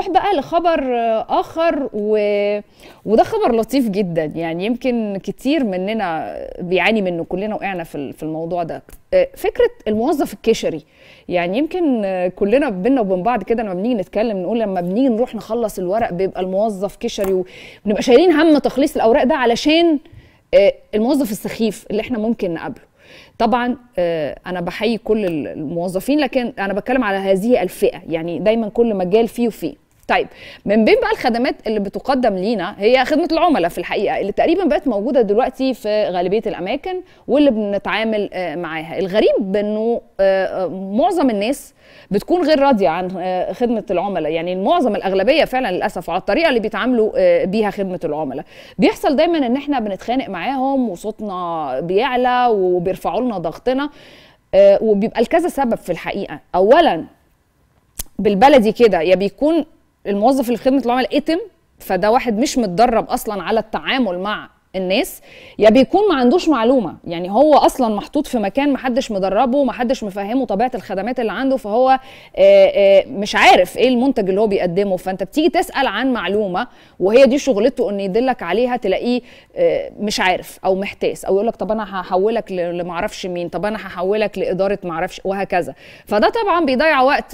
نروح بقى لخبر اخر و... وده خبر لطيف جدا يعني يمكن كتير مننا بيعاني منه كلنا وقعنا في في الموضوع ده فكره الموظف الكشري يعني يمكن كلنا بينا وبين بعض كده لما بنيجي نتكلم نقول لما بنيجي نروح نخلص الورق بيبقى الموظف كشري وبنبقى شايلين هم تخليص الاوراق ده علشان الموظف السخيف اللي احنا ممكن نقابله طبعا انا بحيي كل الموظفين لكن انا بتكلم على هذه الفئه يعني دايما كل مجال فيه وفيه طيب من بين بقى الخدمات اللي بتقدم لينا هي خدمه العملاء في الحقيقه اللي تقريبا بقت موجوده دلوقتي في غالبيه الاماكن واللي بنتعامل معاها الغريب انه معظم الناس بتكون غير راضيه عن خدمه العملاء يعني معظم الاغلبيه فعلا للاسف على الطريقه اللي بيتعاملوا بيها خدمه العملاء بيحصل دايما ان احنا بنتخانق معاهم وصوتنا بيعلى وبيرفعوا لنا ضغطنا وبيبقى لكذا سبب في الحقيقه اولا بالبلدي كده يا بيكون الموظف اللي في خدمه العملاء اتم فده واحد مش متدرب اصلا على التعامل مع الناس يا بيكون ما عندوش معلومه يعني هو اصلا محطوط في مكان ما حدش مدربه ما حدش مفهمه طبيعه الخدمات اللي عنده فهو آآ آآ مش عارف ايه المنتج اللي هو بيقدمه فانت بتيجي تسال عن معلومه وهي دي شغلته ان يدلك عليها تلاقيه مش عارف او محتاس او يقول لك طب انا هحولك لما اعرفش مين طب انا هحولك لاداره ما اعرفش وهكذا فده طبعا بيضيع وقت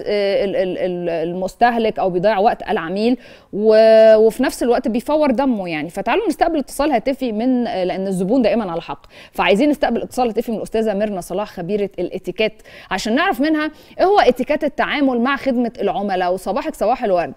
المستهلك او بيضيع وقت العميل وفي نفس الوقت بيفور دمه يعني فتعالوا نستقبل اتصال هاتفي من لان الزبون دائما على حق فعايزين نستقبل اتصال هاتفي من الاستاذه ميرنا صلاح خبيره الاتيكيت عشان نعرف منها ايه هو اتيكيت التعامل مع خدمه العملاء وصباحك صباح الورد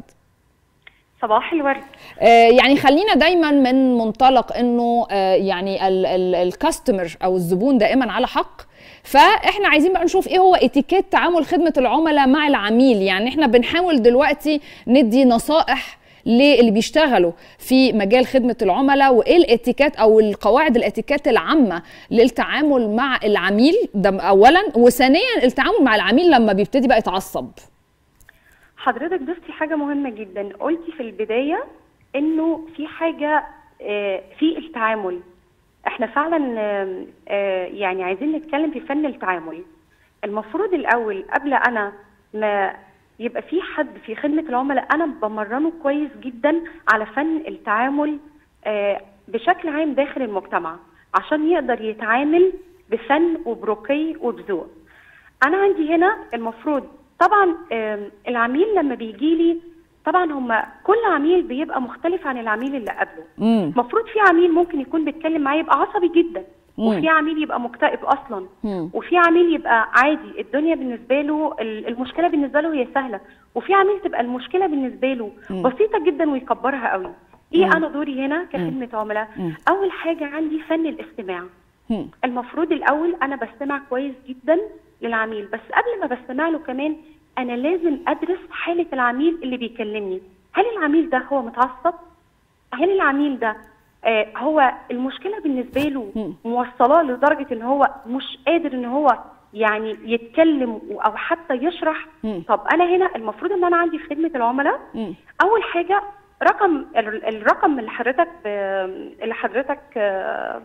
صباح الورد آه يعني خلينا دايما من منطلق انه آه يعني الكاستمر او الزبون دائما على حق فاحنا عايزين بقى نشوف ايه هو اتيكيت تعامل خدمه العملاء مع العميل يعني احنا بنحاول دلوقتي ندي نصائح للي بيشتغلوا في مجال خدمه العملاء وايه الاتيكات او القواعد الاتيكات العامه للتعامل مع العميل ده اولا وثانيا التعامل مع العميل لما بيبتدي بقى يتعصب حضرتك ضفتي حاجه مهمه جدا قلتي في البدايه انه في حاجه في التعامل احنا فعلا يعني عايزين نتكلم في فن التعامل المفروض الاول قبل انا ما يبقى في حد في خدمة العملاء أنا بمرنه كويس جدا على فن التعامل بشكل عام داخل المجتمع عشان يقدر يتعامل بفن وبرقي وبذوق. أنا عندي هنا المفروض طبعا العميل لما بيجي لي طبعا هم كل عميل بيبقى مختلف عن العميل اللي قبله. المفروض في عميل ممكن يكون بيتكلم معايا يبقى عصبي جدا. وفي عميل يبقى مكتئب اصلا مم. وفي عميل يبقى عادي الدنيا بالنسبه له المشكله بالنسبه له هي سهله وفي عميل تبقى المشكله بالنسبه له مم. بسيطه جدا ويكبرها قوي ايه مم. انا دوري هنا كخدمه عملاء اول حاجه عندي فن الاستماع مم. المفروض الاول انا بستمع كويس جدا للعميل بس قبل ما بستمع له كمان انا لازم ادرس حاله العميل اللي بيكلمني هل العميل ده هو متعصب هل العميل ده آه هو المشكله بالنسبه له موصلاه لدرجه ان هو مش قادر ان هو يعني يتكلم او حتى يشرح م. طب انا هنا المفروض ان انا عندي في خدمه العملاء م. اول حاجه رقم الرقم اللي حضرتك اللي حضرتك آه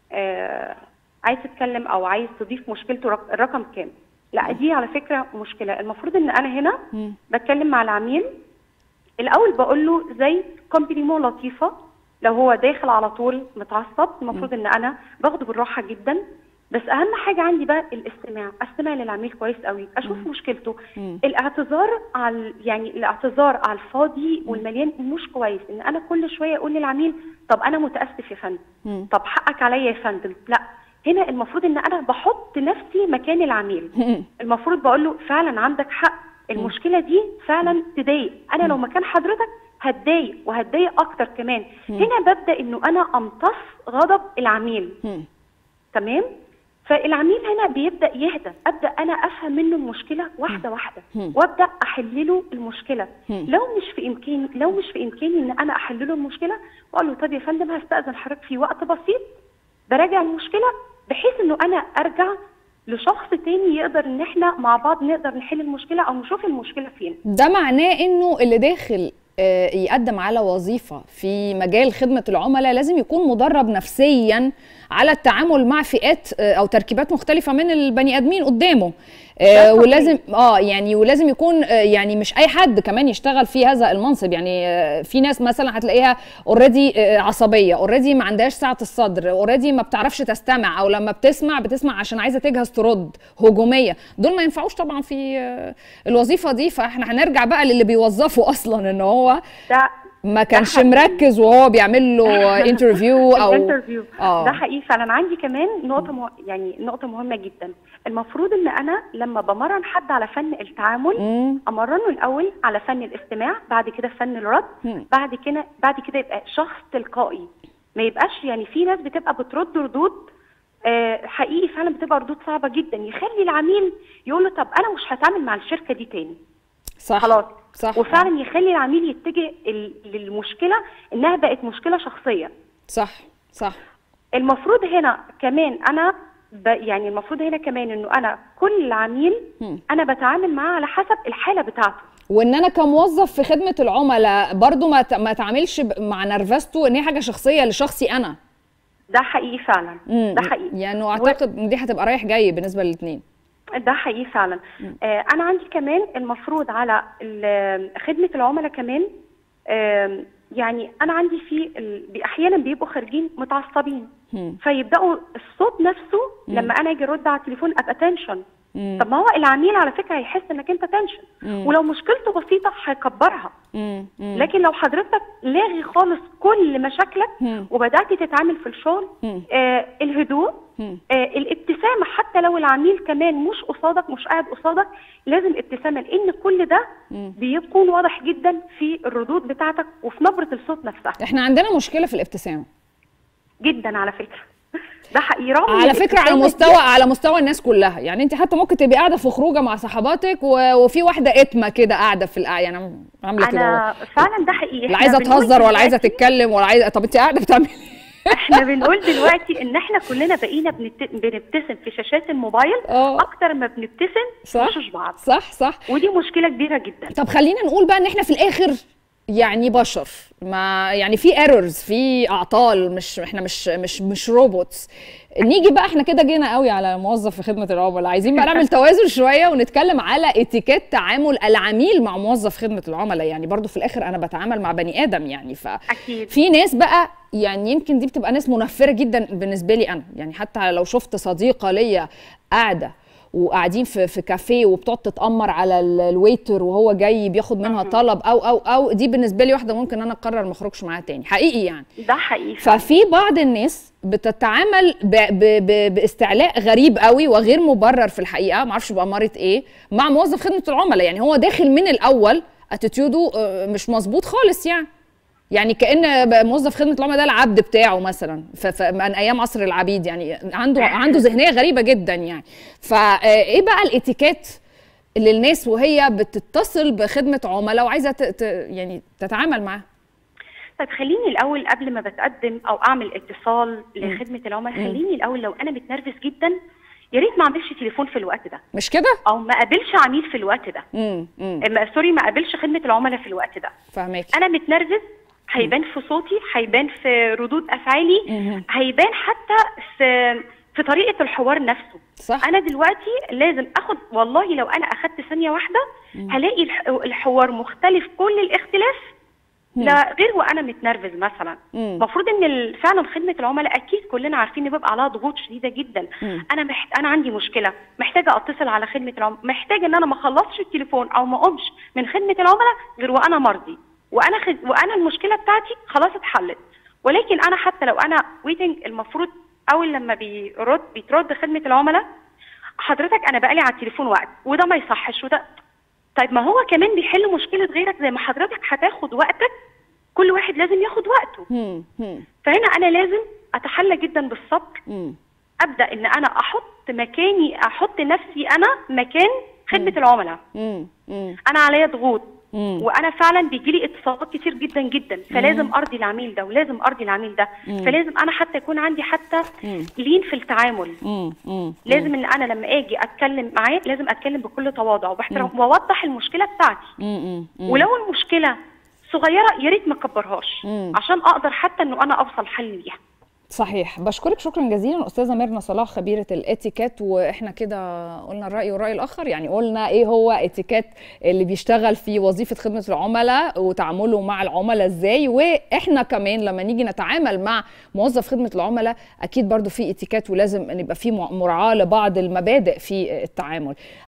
آه عايز تتكلم او عايز تضيف مشكلته الرقم كام لا دي على فكره مشكله المفروض ان انا هنا م. بتكلم مع العميل الاول بقول له زي كومبليمو لطيفه لو هو داخل على طول متعصب المفروض ان انا باخده بالراحه جدا بس اهم حاجه عندي بقى الاستماع استمع للعميل كويس قوي اشوف مم. مشكلته مم. الاعتذار على يعني الاعتذار على الفاضي والمليان مش كويس ان انا كل شويه اقول للعميل طب انا متاسف يا فندم طب حقك عليا يا فندم لا هنا المفروض ان انا بحط نفسي مكان العميل مم. المفروض بقول له فعلا عندك حق المشكله دي فعلا تضايق انا لو مكان حضرتك هتضايق وهتضايق اكتر كمان مم. هنا ببدا انه انا امتص غضب العميل مم. تمام فالعميل هنا بيبدا يهدى ابدا انا افهم منه المشكله واحده مم. واحده مم. وابدا احل له المشكله مم. لو مش في امكاني لو مش في امكاني ان انا احل له المشكله واقول له طب يا فندم هستاذن حضرتك في وقت بسيط براجع المشكله بحيث انه انا ارجع لشخص تاني يقدر ان احنا مع بعض نقدر نحل المشكله او نشوف المشكله فين ده معناه انه اللي داخل يقدم على وظيفه في مجال خدمه العملاء لازم يكون مدرب نفسيا على التعامل مع فئات او تركيبات مختلفه من البني ادمين قدامه آه طبيعي. ولازم اه يعني ولازم يكون آه يعني مش اي حد كمان يشتغل في هذا المنصب يعني آه في ناس مثلا هتلاقيها اوريدي آه عصبيه اوريدي ما عندهاش سعه الصدر اوريدي ما بتعرفش تستمع او لما بتسمع بتسمع عشان عايزه تجهز ترد هجوميه دول ما ينفعوش طبعا في آه الوظيفه دي فاحنا هنرجع بقى للي بيوظفه اصلا ان هو ده ما كانش حقيقي. مركز وهو بيعمل له انترفيو او الانترفيو آه. ده حقيقي فعلا عندي كمان نقطه مه... يعني نقطه مهمه جدا المفروض ان انا لما بمرن حد على فن التعامل مم. امرنه الاول على فن الاستماع بعد كده فن الرد مم. بعد كده بعد كده يبقى شخص تلقائي ما يبقاش يعني في ناس بتبقى بترد ردود آه، حقيقي فعلا بتبقى ردود صعبه جدا يخلي العميل يقول له طب انا مش هتعامل مع الشركه دي تاني صح خلاص صح وفعلا يخلي العميل يتجه ال- للمشكله انها بقت مشكله شخصيه صح صح المفروض هنا كمان انا ب يعني المفروض هنا كمان انه انا كل عميل مم. انا بتعامل معاه على حسب الحاله بتاعته وان انا كموظف في خدمه العملاء برضو ما ت- ما اتعاملش ب- مع نرفزته ان هي حاجه شخصيه لشخصي انا ده حقيقي فعلا مم. ده حقيقي يعني اعتقد ان دي هتبقى رايح جاي بالنسبه للاثنين ده حقيقي فعلا آه انا عندي كمان المفروض على ال- خدمه العملاء كمان آم، يعني انا عندي في ال- احيانا بيبقوا خارجين متعصبين مم. فيبداوا الصوت نفسه لما انا اجي ارد على التليفون ابقى تنشن مم. طب ما هو العميل على فكره هيحس انك انت تنشن مم. ولو مشكلته بسيطه هيكبرها مم. مم. لكن لو حضرتك لاغي خالص كل مشاكلك مم. وبدات تتعامل في الشغل مم. آه الهدوء مم. آه الابتسامه حتى لو العميل كمان مش قصادك مش قاعد قصادك لازم ابتسامه لان كل ده مم. بيكون واضح جدا في الردود بتاعتك وفي نبره الصوت نفسها احنا عندنا مشكله في الابتسامه جدا على فكره ده حقيقي رغم إن على فكره على الابتسامة مستوى على مستوى الناس كلها يعني انت حتى ممكن تبقي قاعده في خروجه مع صحباتك و... وفي واحده اتمه كده قاعده في القعده يعني عامله كده انا فعلا ده حقيقي لا إحنا عايزه بنقول تهزر ولا عايزه دلوقتي- تتكلم ولا عايزه طب انت قاعده بتعملي إيه؟ احنا بنقول دلوقتي ان احنا كلنا بقينا بنت... بنبتسم في شاشات الموبايل اه. اكتر ما بنبتسم في صح وشوش بعض صح صح ودي مشكله كبيره جدا طب خلينا نقول بقى ان احنا في الاخر يعني بشر ما يعني في ايرورز في اعطال مش احنا مش مش مش روبوتس نيجي بقى احنا كده جينا قوي على موظف في خدمه العملاء عايزين بقى نعمل توازن شويه ونتكلم على اتيكيت تعامل العميل مع موظف خدمه العملاء يعني برضو في الاخر انا بتعامل مع بني ادم يعني ف اكيد في ناس بقى يعني يمكن دي بتبقى ناس منفره جدا بالنسبه لي انا يعني حتى لو شفت صديقه ليا قاعده وقاعدين في في كافيه وبتقعد تتامر على ال- الويتر وهو جاي بياخد منها طلب او او او دي بالنسبه لي واحده ممكن انا اقرر ما اخرجش معاها تاني حقيقي يعني ده حقيقي فعلاً. ففي بعض الناس بتتعامل ب ب ب باستعلاء غريب قوي وغير مبرر في الحقيقه ما اعرفش بأمارة ايه مع موظف خدمه العملاء يعني هو داخل من الاول اتيتيودو مش مظبوط خالص يعني يعني كان ب- موظف خدمه العملاء ده العبد بتاعه مثلا ف- ف- من ايام عصر العبيد يعني عنده عنده ذهنيه غريبه جدا يعني فايه بقى الاتيكيت اللي الناس وهي بتتصل بخدمه عملاء وعايزه ت- ت- يعني تتعامل معاها طيب خليني الاول قبل ما بتقدم او اعمل اتصال لخدمه العملاء خليني الاول لو انا متنرفز جدا يا ريت ما اعملش تليفون في الوقت ده مش كده او ما اقابلش عميل في الوقت ده امم امم ما- سوري ما اقابلش خدمه العملاء في الوقت ده فاهمك انا متنرفز هيبان في صوتي هيبان في ردود افعالي مهم. هيبان حتى في في طريقه الحوار نفسه صح انا دلوقتي لازم اخد والله لو انا اخدت ثانيه واحده هلاقي الح- الحوار مختلف كل الاختلاف لا غير وانا متنرفز مثلا مم. المفروض ان ال- فعلا خدمه العملاء اكيد كلنا عارفين ان بيبقى عليها ضغوط شديده جدا مم. انا محت... انا عندي مشكله محتاجه اتصل على خدمه العملاء محتاجه ان انا ما اخلصش التليفون او ما اقومش من خدمه العملاء غير وانا مرضي وانا خد... وانا المشكله بتاعتي خلاص اتحلت ولكن انا حتى لو انا ويتنج المفروض اول لما بيرد بيترد خدمه العملاء حضرتك انا بقالي على التليفون وقت وده ما يصحش وده طيب ما هو كمان بيحل مشكله غيرك زي ما حضرتك هتاخد وقتك كل واحد لازم ياخد وقته مم. مم. فهنا انا لازم اتحلى جدا بالصبر مم. ابدا ان انا احط مكاني احط نفسي انا مكان خدمه العملاء مم. مم. انا عليا ضغوط مم. وانا فعلا بيجي لي اتصالات كتير جدا جدا فلازم ارضي العميل ده ولازم ارضي العميل ده فلازم انا حتى يكون عندي حتى مم. لين في التعامل مم. مم. لازم ان انا لما اجي اتكلم معاه لازم اتكلم بكل تواضع وباحترام واوضح المشكله بتاعتي مم. مم. ولو المشكله صغيره يا ريت ما اكبرهاش مم. عشان اقدر حتى انه انا اوصل حل ليها صحيح بشكرك شكرا جزيلا استاذه ميرنا صلاح خبيره الاتيكيت واحنا كده قلنا الراي والراي الاخر يعني قلنا ايه هو اتيكيت اللي بيشتغل في وظيفه خدمه العملاء وتعامله مع العملاء ازاي واحنا كمان لما نيجي نتعامل مع موظف خدمه العملاء اكيد برضو في اتيكيت ولازم نبقى في مراعاه لبعض المبادئ في التعامل